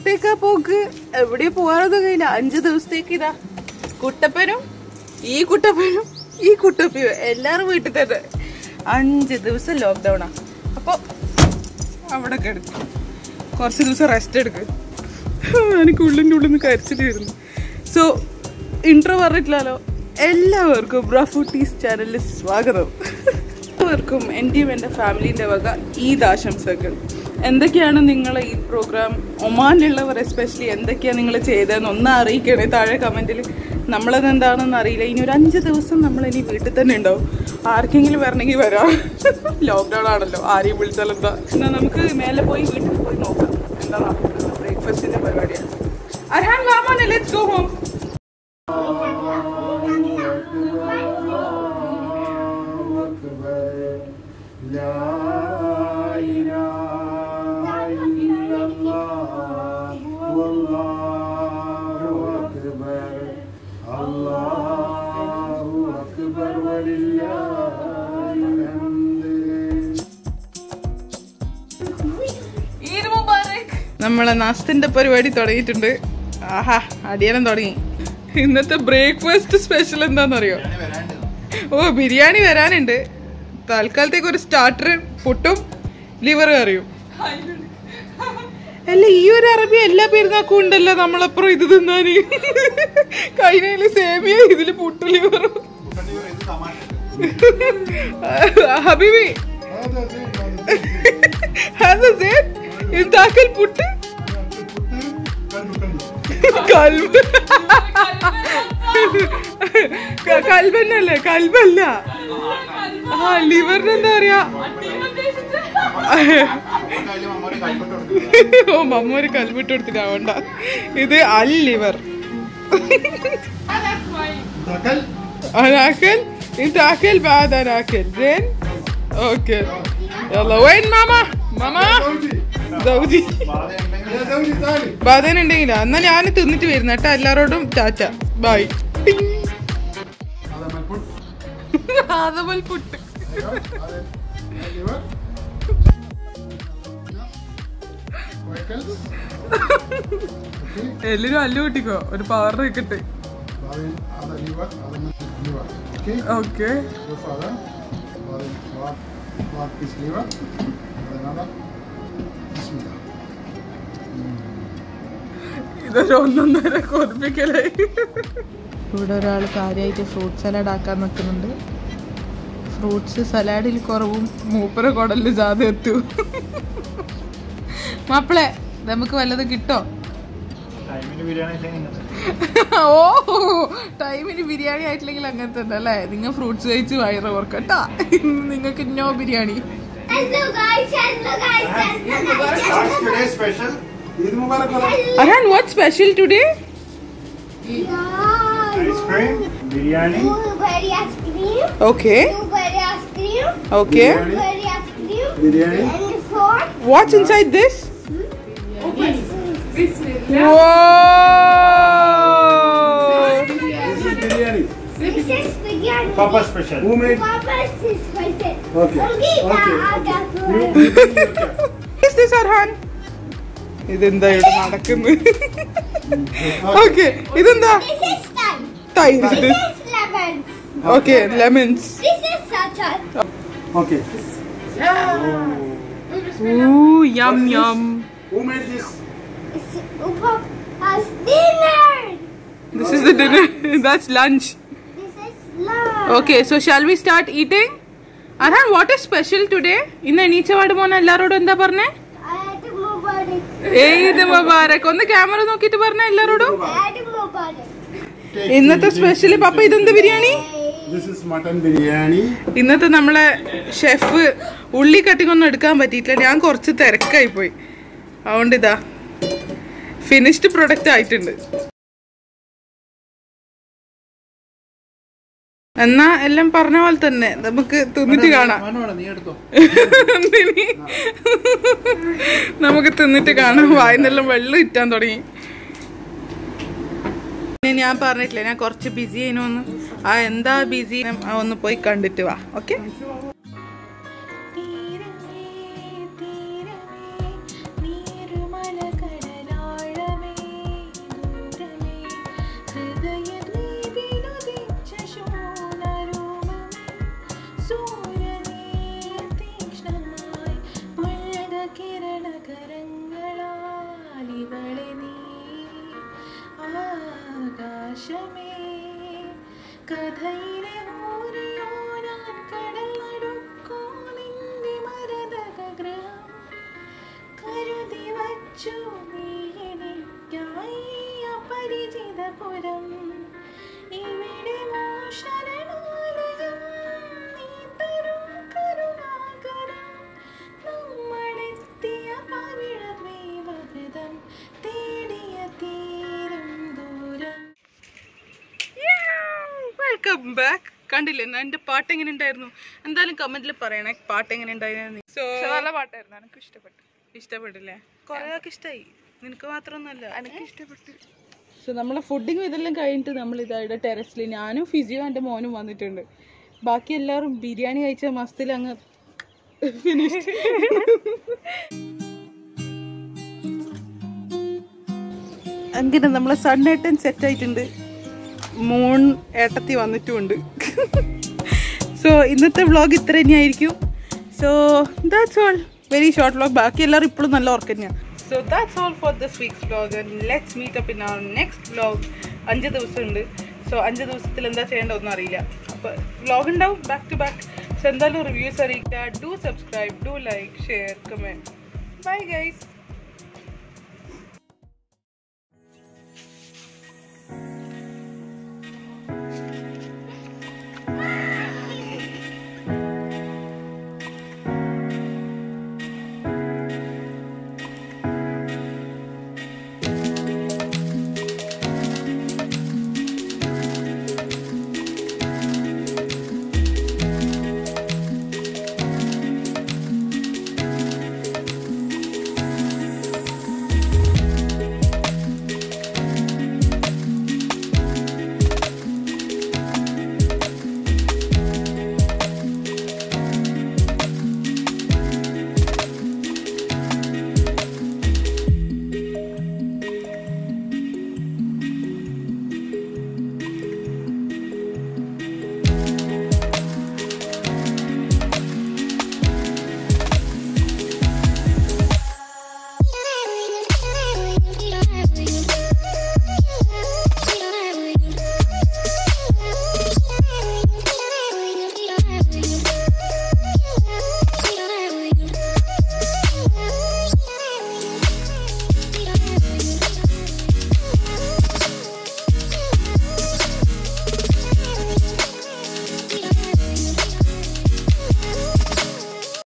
എങ്ങോട്ടേക്കാ പോക്ക് എവിടെ പോകാനൊന്നും കഴിയില്ല അഞ്ചു ദിവസത്തേക്ക് ഇതാ കുട്ടപ്പനും ഈ കുട്ടപ്പനും ഈ കുട്ടപ്പനും എല്ലാരും വീട്ടിൽ തന്നെ അഞ്ച് ദിവസം ലോക്ക്ഡൗണാ അപ്പൊ അവിടെ കിടക്കും കുറച്ച് ദിവസം റെസ്റ്റ് എടുക്കും എനിക്ക് ഉള്ളിൻ്റെ ഉള്ളിൽ നിന്ന് കരച്ചിട്ട് വരുന്നു സോ ഇൻട്രോ പറഞ്ഞിട്ടില്ലല്ലോ എല്ലാവർക്കും ബ്രാഫുട്ടീസ് ചാനലിൽ സ്വാഗതം എല്ലാവർക്കും എൻ്റെയും എൻ്റെ ഫാമിലീൻ്റെ വക ഈദ് ആശംസകൾ എന്തൊക്കെയാണ് നിങ്ങൾ ഈ പ്രോഗ്രാം ഒമാനിലുള്ളവർ എസ്പെഷ്യലി എന്തൊക്കെയാണ് നിങ്ങൾ ചെയ്തതെന്ന് ഒന്ന് അറിയിക്കണേ താഴെ കമൻറ്റിൽ നമ്മളത് എന്താണെന്ന് അറിയില്ല ഇനി ഒരു അഞ്ച് ദിവസം നമ്മൾ ഇനി വീട്ടിൽ തന്നെ ഉണ്ടാവും ആർക്കെങ്കിലും വരണമെങ്കിൽ വരാം ലോക്ക്ഡൗൺ ആണല്ലോ ആരെയും വിളിച്ചാൽ എന്താ എന്നാൽ നമുക്ക് മേലെ പോയി വീട്ടിൽ പോയി നോക്കാം എന്താ നടക്കുന്നത് ബ്രേക്ക്ഫാസ്റ്റിൻ്റെ പരിപാടിയാണ് അർഹാൻ വാമോനെ ലെറ്റ്സ് ഗോ ഹോം لا إله إلا الله والله أكبر الله أكبر ولله الحمد ഈദ് മുബാറക് നമ്മളെ നാസ്തിന്റെ പരിപാടി തുടങ്ങിയിട്ടുണ്ട് ആഹാ അടിയനം തുടങ്ങി ഇന്നത്തെ ബ്രേക്ക്ഫാസ്റ്റ് സ്പെഷ്യൽ എന്താണെന്നറിയോ ഓ ബിരിയാണി വരാനുണ്ട് തൽക്കാലത്തേക്ക് ഒരു സ്റ്റാർട്ടർ പുട്ടും ലിവർ കറിയും അല്ല ഈ ഒരു അറബി എല്ലാ പെരുന്നാക്കും ഉണ്ടല്ലോ നമ്മളപ്പുറം ഇത് തിന്നാന് കഴിഞ്ഞതില് സേമിയ ഇതില് പുട്ട് ലിവറും ഹബീബി هذا زين يتاكل بوت كلب കൽബന്നല്ലേ കൽബല്ല ആ ലിവറിന് എന്താ പറയാ ഓ മമ്മ ഒരു കൽബിട്ട് കൊടുത്തിട്ടാവണ്ട ഇത് അൽ ലിവർ അനാക്കൽ انت اكل بعد انا اكل زين اوكي يلا وين ماما ماما زوجي يا زوجي تعالي ബാധന ഉണ്ടെങ്കിലാ എന്നാ ഞാൻ തിന്നിട്ട് വരുന്ന കേട്ടോ എല്ലാരോടും ടാറ്റ ബൈ هذا ملفوف അതപോലെ പുട്ട് ايوه هذا الليفر ويكل എല്ലാരും അല്ലു കൂട്ടിക്കോ ഒരു പവർ നിൽക്കട്ടെ بعدين هذا الليفر هذا الليفر اوكي ഓക്കെ شوف هذا بعدين واحد واحد بيس ليفر بعدين هذا بسم الله ഇതൊരു ഒന്നൊന്നര കൊതിപ്പിക്കലായി ഇവിടെ ഒരാൾ കാര്യമായിട്ട് ഫ്രൂട്ട് സലാഡ് ആക്കാൻ നിൽക്കുന്നുണ്ട് ഫ്രൂട്ട്സ് സലാഡിൽ കുറവും മൂപ്പര കുടലിൽ ജാത എത്തു മാപ്പിളെ നമുക്ക് വല്ലതും കിട്ടോ ഓ ടൈമിന് ബിരിയാണി ആയിട്ടില്ലെങ്കിൽ അങ്ങനത്തെ തന്നെ അല്ലേ നിങ്ങൾ ഫ്രൂട്ട്സ് കഴിച്ച് വയറ് ഓർക്കട്ടാ നിങ്ങൾക്ക് no biryani Hello guys, hello guys, hello guys, hello today special Eid Mubarak wala Ahan what special today guys. ice cream biryani Blueberry ice cream, okay blueberry ice cream, okay blueberry ice cream, biryani and four. What's inside this this is biryani This is biryani. papa special who made Papa's is spicy. Okay. Olgita, Okay. Aga, you you bring your cat. Is this Arhan ഇതെന്താ ഇവിടെ നടക്കുന്നത് okay ഇതെന്താ This is time. തൈര് This is lemon. Okay lemons This is sachet. okay യം യം who made this It's Papa's dinner. This is the dinner that's lunch This is lunch. Okay so shall we start eating Arhan what is special today ഇന്ന് എണീച്ചപാട് മോനെ എല്ലാരോടും എന്താ പറഞ്ഞേ Eid Mubarak. ഏത് മുബാരക് ഒന്ന് ക്യാമറ നോക്കിട്ട് പറഞ്ഞ എല്ലാരോടും Eid Mubarak. ഇന്നത്തെ സ്പെഷ്യൽ പപ്പ ഇതെന്ത് biryani this is mutton biryani ഇന്നത്തെ നമ്മളെ ഷെഫ് ഉള്ളി കട്ടിങ് ഒന്നും എടുക്കാൻ പറ്റിയിട്ടില്ല ഞാൻ കുറച്ച് തിരക്കായി പോയി അതുകൊണ്ട് ഇതാ ഫിനിഷ്ഡ് പ്രൊഡക്റ്റ് ആയിട്ടുണ്ട് എന്നാ എല്ലാം പറഞ്ഞ പോലെ തന്നെ നമുക്ക് തിന്നിട്ട് കാണാം നീ എടുത്തോ എന്തിന്? നമുക്ക് തിന്നിട്ട് കാണാം വായന്നെല്ലാം വെള്ളം ഇറ്റാൻ തുടങ്ങി പിന്നെ ഞാൻ പറഞ്ഞിട്ടില്ല ഞാൻ കുറച്ച് ബിസി ആയിനോന്ന് ആ എന്താ ബിസി ഒന്ന് പോയി കണ്ടിട്ട് വാ ഓക്കെ തീരമേ തീരമേ നീരുമല കടലാഴ സാഗരം ഇവിടെ മോഷണാലയം നീ തരും കരുണാകരം നമ്മളെത്തിയ പവിഴമേവഹൃതം തേടിയ തീരം ദൂരം വെൽക്കം ബാക്ക് കണ്ടില്ലേ എന്നാ എന്റെ പാട്ട് എങ്ങനെ ഉണ്ടായിരുന്നു എന്തായാലും കമന്റിൽ പറയണേ പാട്ട് എങ്ങനെ ഉണ്ടായിരുന്നു സോ നല്ല പാട്ടായിരുന്നു എനിക്ക് ഇഷ്ടപ്പെട്ടു ഇഷ്ടപ്പെട്ടില്ലേ കുറെ ആൾക്ക് ഇഷ്ടമായി നിനക്ക് മാത്രമൊന്നുമല്ല എനിക്ക് ഇഷ്ടപ്പെട്ടു സോ നമ്മളെ ഫുഡിങ് ഇതെല്ലാം കഴിഞ്ഞിട്ട് നമ്മൾ ഇതായിട്ട് ടെറസിൽ ഞാനും ഫിസിയോ എൻ്റെ മോനും വന്നിട്ടുണ്ട് ബാക്കി എല്ലാവരും ബിരിയാണി കഴിച്ച മസ്തിൽ അങ്ങ് ഫിനിഷ് അങ്ങനെ നമ്മളെ സണ്ണേട്ടൻ സെറ്റ് ആയിട്ടുണ്ട് മൂൺ ഏട്ടത്തി വന്നിട്ടുമുണ്ട് സോ ഇന്നത്തെ വ്ളോഗ് ഇത്ര തന്നെയായിരിക്കും so that's all very short vlog ബാക്കി എല്ലാവരും ഇപ്പോഴും നല്ല ഓർക്ക് തന്നെയാണ് so that's all for this week's vlog let's meet up in our next vlog അഞ്ച് ദിവസമുണ്ട് സോ അഞ്ച് ദിവസത്തിൽ എന്താ ചെയ്യേണ്ട ഒന്നും അറിയില്ല അപ്പോൾ വ്ളോഗ് ഉണ്ടാവും ബാക്ക് ടു ബാക്ക് സോ എന്തായാലും റിവ്യൂസ് അറിയിക്കുക do subscribe do like share comment bye guys